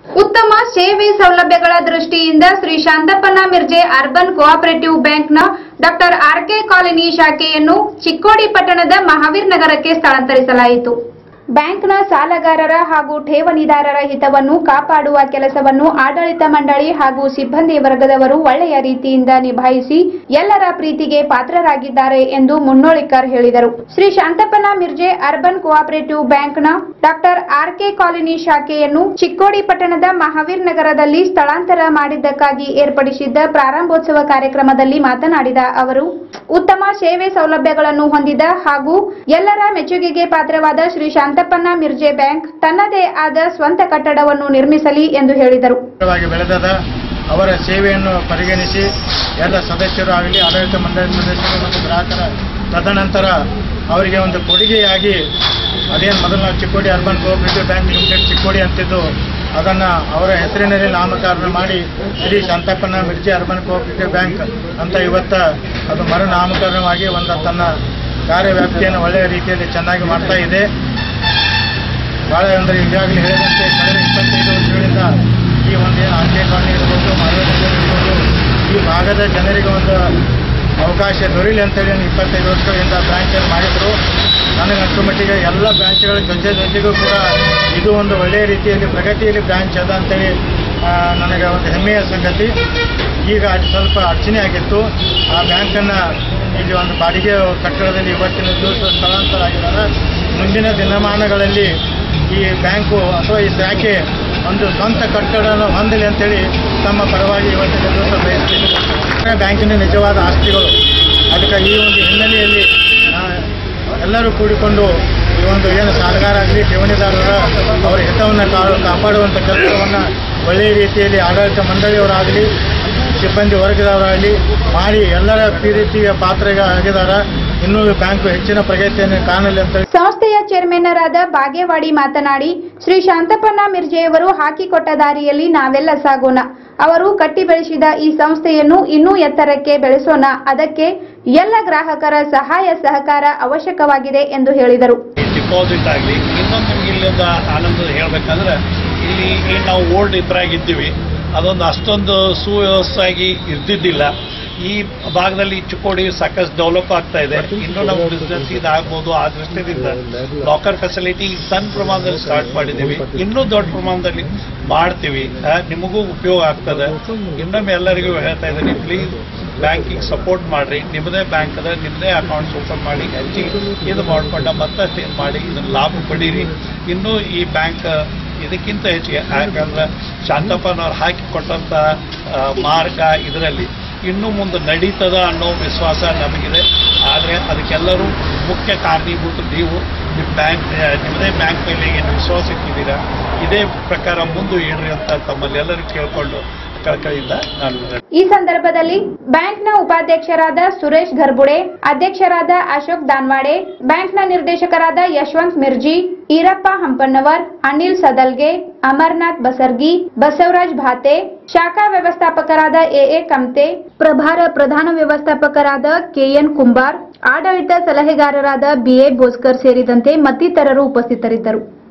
ಉತ್ತಮ ಸೇವೆ ಸೌಲಭ್ಯಗಳ ದೃಷ್ಟಿಯಿಂದ ಶ್ರೀ ಶಾಂತಪ್ಪನ ಮಿರ್ಜೆ ಅರ್ಬನ್ ಕೋಆಪರೇಟಿವ್ ಬ್ಯಾಂಕ್ನ ಡಾಕ್ಟರ್ ಆರ್ಕೆ ಕಾಲನಿ ಶಾಖೆಯನ್ನು ಚಿಕ್ಕೋಡಿ ಪಟ್ಟಣದ ಮಹಾವೀರ್ ನಗರಕ್ಕೆ ಸ್ಥಳಾಂತರಿಸಲಾಯಿತು ಬ್ಯಾಂಕ್ನ ಸಾಲಗಾರರ ಹಾಗೂ ಠೇವಣಿದಾರರ ಹಿತವನ್ನು ಕಾಪಾಡುವ ಕೆಲಸವನ್ನು ಆಡಳಿತ ಮಂಡಳಿ ಹಾಗೂ ಸಿಬ್ಬಂದಿ ವರ್ಗದವರು ಒಳ್ಳೆಯ ರೀತಿಯಿಂದ ನಿಭಾಯಿಸಿ ಎಲ್ಲರ ಪ್ರೀತಿಗೆ ಪಾತ್ರರಾಗಿದ್ದಾರೆ ಎಂದು ಮುನ್ನೋಳಿಕರ್ ಹೇಳಿದರು ಶ್ರೀ ಶಾಂತಪ್ಪನ ಮಿರ್ಜೆ ಅರ್ಬನ್ ಕೋಆಪರೇಟಿವ್ ಬ್ಯಾಂಕ್ನ ಡಾಕ್ಟರ್ ಆರ್ ಕೆ ಕಾಲನಿ ಶಾಖೆಯನ್ನು ಚಿಕ್ಕೋಡಿ ಪಟ್ಟಣದ ಮಹಾವೀರ್ ನಗರದಲ್ಲಿ ಸ್ಥಳಾಂತರ ಮಾಡಿದ್ದಕ್ಕಾಗಿ ಏರ್ಪಡಿಸಿದ್ದ ಪ್ರಾರಂಭೋತ್ಸವ ಕಾರ್ಯಕ್ರಮದಲ್ಲಿ ಮಾತನಾಡಿದ ಅವರು ಉತ್ತಮ ಸೇವೆ ಸೌಲಭ್ಯಗಳನ್ನು ಹೊಂದಿದ ಹಾಗೂ ಎಲ್ಲರ ಮೆಚ್ಚುಗೆಗೆ ಪಾತ್ರವಾದ ಶ್ರೀ ಶಾಂತಪ್ಪನ ಮಿರ್ಜೆ ಬ್ಯಾಂಕ್ ತನ್ನದೇ ಆದ ಸ್ವಂತ ಕಟ್ಟಡವನ್ನು ನಿರ್ಮಿಸಲಿ ಎಂದು ಹೇಳಿದರು ವಾಗಿ ಬೆಳೆದದ ಅವರ ಸೇವೆಯನ್ನು ಪರಿಗಣಿಸಿ ಎಲ್ಲ ಸದಸ್ಯರು ಆಗಲಿ ಆಡಳಿತ ಮಂಡಳಿ ಸದಸ್ಯರು ಮತ್ತು ಗ್ರಾಹಕರ ತದನಂತರ ಅವರಿಗೆ ಒಂದು ಕೊಡುಗೆಯಾಗಿ ಅದೇನು ಮೊದಲು ನಾವು Chikkodi urban cooperative bank limited Chikkodi ಅಂತಿದ್ದು ಅದನ್ನು ಅವರ ಹೆಸರಿನಲ್ಲಿ ನಾಮಕರಣ ಮಾಡಿ ಶ್ರೀ ಶಾಂತಪ್ಪನ ಮಿರ್ಜಿ ಅರ್ಬನ್ ಕೋಆಪರೇಟಿವ್ ಬ್ಯಾಂಕ್ ಅಂತ ಇವತ್ತ ಅದು ಮರು ನಾಮಕರಣವಾಗಿ ಒಂದು ತನ್ನ ಕಾರ್ಯವ್ಯಾಪ್ತಿಯನ್ನು ಒಳ್ಳೆಯ ರೀತಿಯಲ್ಲಿ ಚೆನ್ನಾಗಿ ಮಾಡ್ತಾ ಇದೆ ಭಾಳ ಅಂದರೆ ಈಗಾಗಲೇ ಹೇಳಿದಂತೆ ಕಳೆದ ಇಪ್ಪತ್ತೈದು ವರ್ಷಗಳಿಂದ ಈ ಒಂದು ಏನು ಆರ್ಕೆ ಕಾಲನಿ ಇರ್ಬೋದು ಮಾಧವನಗರ ಇರ್ಬೋದು ಈ ಭಾಗದ ಜನರಿಗೆ ಒಂದು ಅವಕಾಶ ದೊರೀಲಿ ಅಂತೇಳಿ ಒಂದು ಇಪ್ಪತ್ತೈದು ವರ್ಷಗಳಿಂದ ಬ್ರಾಂಚನ್ನು ಮಾಡಿದರು ನನಗಂತೂ ಮಟ್ಟಿಗೆ ಎಲ್ಲ ಬ್ರಾಂಚ್ಗಳ ಜೊತೆ ಜೊತೆಗೂ ಕೂಡ ಇದು ಒಂದು ಒಳ್ಳೆಯ ರೀತಿಯಲ್ಲಿ ಪ್ರಗತಿಯಲ್ಲಿ ಬ್ರಾಂಚ್ ಅದ ಅಂತೇಳಿ ಆ, ನನಗೆ ಒಂದು ಹೆಮ್ಮೆಯ ಸಂಗತಿ ಈಗ ಅದು ಸ್ವಲ್ಪ ಅಡಚಣೆ ಆಗಿತ್ತು ಆ ಬ್ಯಾಂಕನ್ನು ಇಲ್ಲಿ ಒಂದು ಬಾಡಿಗೆ ಕಟ್ಟಡದಲ್ಲಿ ಇವತ್ತಿನ ದಿವಸ ಸ್ಥಳಾಂತರ ಆಗಿದ್ದಾರೆ ಮುಂದಿನ ದಿನಮಾನಗಳಲ್ಲಿ ಈ ಬ್ಯಾಂಕು ಅಥವಾ ಈ ಶಾಖೆ ಒಂದು ಸ್ವಂತ ಕಟ್ಟಡವನ್ನು ಹೊಂದಲಿ ಅಂತೇಳಿ ತಮ್ಮ ಪರವಾಗಿ ಇವತ್ತಿನ ದಿವಸ ಬಯಸ್ತೀನಿ ಬ್ಯಾಂಕಿನ ನಿಜವಾದ ಆಸ್ತಿಗಳು ಅದಕ್ಕೆ ಈ ಒಂದು ಹಿನ್ನೆಲೆಯಲ್ಲಿ ಆ, ಎಲ್ಲರೂ ಕೂಡಿಕೊಂಡು ಈ ಒಂದು ಏನು ಸಾಲಗಾರ ಆಗಲಿ ಠೇವಣಿದಾರರ ಅವರ ಹಿತವನ್ನು ಕಾ- ಕಾಪಾಡುವಂಥ ಕೆಲಸವನ್ನು ಒಳ್ಳೆಯ ರೀತಿಯಲ್ಲಿ ಆಡಳಿತ ಮಂಡಳಿಯವರಾಗಲಿ ಸಿಬ್ಬಂದಿ ವರ್ಗದವರಾಗಲಿ ಮಾಡಿ ಎಲ್ಲರ ಪ್ರೀತಿಯ ಪಾತ್ರೆಗೆ ಆಗಿದ್ದಾರೆ ಇನ್ನೂ ಬ್ಯಾಂಕು ಹೆಚ್ಚಿನ ಪ್ರಗತಿಯನ್ನು ಕಾಣಲಿ ಅಂತ ಸಂಸ್ಥೆಯ ಚೇರ್ಮನ್ನರಾದ ಬಾಗೇವಾಡಿ ಮಾತನಾಡಿ ಶ್ರೀ ಶಾಂತಪ್ಪನ ಮಿರ್ಜೆಯವರು ಹಾಕಿಕೊಟ್ಟ ದಾರಿಯಲ್ಲಿ ನಾವೆಲ್ಲ ಸಾಗೋಣ ಅವರು ಕಟ್ಟಿ ಬೆಳೆಸಿದ ಈ ಸಂಸ್ಥೆಯನ್ನು ಇನ್ನೂ ಎತ್ತರಕ್ಕೆ ಬೆಳೆಸೋಣ ಅದಕ್ಕೆ ಎಲ್ಲ ಗ್ರಾಹಕರ ಸಹಾಯ ಸಹಕಾರ ಅವಶ್ಯಕವಾಗಿದೆ ಎಂದು ಹೇಳಿದರು ಡಿಪಾಸಿಟ್ ಆಗಲಿ ಇನ್ನೊಂದು ನಿಮ್ಗೆ ಇಲ್ಲಿಂದ ಆನಂದ ಹೇಳ್ಬೇಕಂದ್ರೆ ಇಲ್ಲಿ ಏನು ನಾವು ಓಲ್ಡ್ ಇದ್ರಾಗಿದ್ದೀವಿ ಅದೊಂದು ಅಷ್ಟೊಂದು ಸುವ್ಯವಸ್ಥೆಯಾಗಿ ಇರ್ತಿದ್ದಿಲ್ಲ ಈ ಭಾಗದಲ್ಲಿ ಚಿಕ್ಕೋಡಿ ಸಾಕಷ್ಟು ಡೆವಲಪ್ ಆಗ್ತಾ ಇದೆ ಇನ್ನೂ ನಮ್ಮ ಬಿಸ್ನೆಸ್ ಇದಾಗ್ಬೋದು ಆ ದೃಷ್ಟಿಯಿಂದ ಲಾಕರ್ ಫೆಸಿಲಿಟಿ ಸಣ್ಣ ಪ್ರಮಾಣದಲ್ಲಿ ಸ್ಟಾರ್ಟ್ ಮಾಡಿದ್ದೀವಿ ಇನ್ನೂ ದೊಡ್ಡ ಪ್ರಮಾಣದಲ್ಲಿ ಮಾಡ್ತೀವಿ ಆ, ನಿಮಗೂ ಉಪಯೋಗ ಆಗ್ತದೆ ಇನ್ನೊಮ್ಮೆ ಎಲ್ಲರಿಗೂ ಹೇಳ್ತಾ ಇದ್ದೀನಿ ಪ್ಲೀಸ್ ಬ್ಯಾಂಕಿಗೆ ಸಪೋರ್ಟ್ ಮಾಡ್ರಿ ನಿಮ್ಮದೇ ಬ್ಯಾಂಕ್ ಅದ ನಿಮ್ಮದೇ ಅಕೌಂಟ್ಸ್ ಓಪನ್ ಮಾಡಿ ಹಂಚಿ ಇದು ಮಾಡ್ಕೊಂಡ ಮತ್ತಷ್ಟು ಏನು ಮಾಡಿ ಇದನ್ನ ಲಾಭ ಪಡೀರಿ ಇನ್ನೂ ಈ ಬ್ಯಾಂಕ್ ಇದಕ್ಕಿಂತ ಹೆಚ್ಚಿಗೆ ಯಾಕಂದ್ರೆ ಶಾಂತಪ್ಪನವ್ರು ಹಾಕಿ ಕೊಟ್ಟಂತ ಆ, ಮಾರ್ಗ ಇದರಲ್ಲಿ ಇನ್ನೂ ಮುಂದೆ ನಡೀತದ ಅನ್ನೋ ವಿಶ್ವಾಸ ನಮಗಿದೆ ಆದರೆ ಅದಕ್ಕೆಲ್ಲರೂ ಮುಖ್ಯ ಕಾರಣೀಭೂತ ನೀವು ನಿಮ್ಮ ಬ್ಯಾಂಕ್ ನಿಮ್ಮದೇ ಬ್ಯಾಂಕ್ ಮೇಲೆ ಏನು ವಿಶ್ವಾಸ ಇಟ್ಟಿದ್ದೀರಾ ಇದೇ ಪ್ರಕಾರ ಮುಂದುವರಿರಿ ಅಂತ ತಮ್ಮಲ್ಲಿ ಎಲ್ಲರೂ ಕೇಳ್ಕೊಂಡು ಕಳಕಳಿಯಿಂದ ನಾನು ಈ ಸಂದರ್ಭದಲ್ಲಿ ಬ್ಯಾಂಕ್ನ ಉಪಾಧ್ಯಕ್ಷರಾದ ಸುರೇಶ್ ಗರ್ಬುಡೆ ಅಧ್ಯಕ್ಷರಾದ ಅಶೋಕ್ ದಾನ್ವಾಡೆ ಬ್ಯಾಂಕ್ನ ನಿರ್ದೇಶಕರಾದ ಯಶವಂತ್ ಮಿರ್ಜಿ ಈರಪ್ಪ ಹಂಪನ್ನವರ್ ಅನಿಲ್ ಸದಲ್ಗೆ ಅಮರ್ನಾಥ್ ಬಸರ್ಗಿ ಬಸವರಾಜ್ ಭಾತೆ ಶಾಖಾ ವ್ಯವಸ್ಥಾಪಕರಾದ ಎಎ ಕಮ್ತೆ ಪ್ರಭಾರ ಪ್ರಧಾನ ವ್ಯವಸ್ಥಾಪಕರಾದ ಕೆಎನ್ ಕುಂಬಾರ್ ಆಡಳಿತ ಸಲಹೆಗಾರರಾದ ಬಿಎ ಭೋಸ್ಕರ್ ಸೇರಿದಂತೆ ಮತ್ತಿತರರು ಉಪಸ್ಥಿತರಿದ್ದರು